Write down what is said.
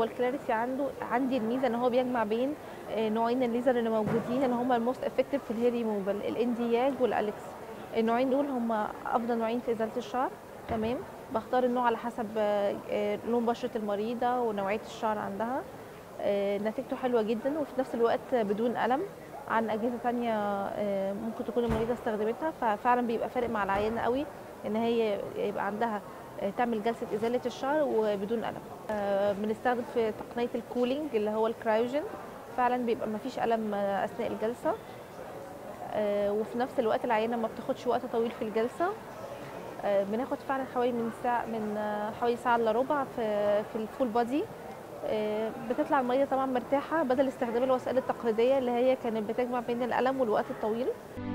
هو الكلاريتي عنده عندي الميزه ان هو بيجمع بين آه، نوعين الليزر اللي موجودين اللي هم الموست افكتيف في الهير ريموفال الاندياج والاليكس النوعين دول هم افضل نوعين في ازاله الشعر تمام بختار النوع على حسب آه، آه، لون بشره المريضه ونوعيه الشعر عندها آه، نتيجته حلوه جدا وفي نفس الوقت بدون الم عن اجهزه تانية آه، ممكن تكون المريضه استخدمتها ففعلا بيبقى فارق مع العيانه قوي ان هي يبقى عندها آه، تعمل جلسه ازاله الشعر وبدون الم آه، بنستخدم في تقنيه الكولينج اللي هو الكرايوجين فعلا بيبقى ما فيش الم آه، اثناء الجلسه آه، وفي نفس الوقت العيانه ما بتاخدش وقت طويل في الجلسه آه، بناخد فعلا حوالي من ساعه من آه، حوالي ساعه الا ربع في في الفول بادي آه، بتطلع المريضه طبعا مرتاحه بدل استخدام الوسائل التقليديه اللي هي كانت بتجمع بين الالم والوقت الطويل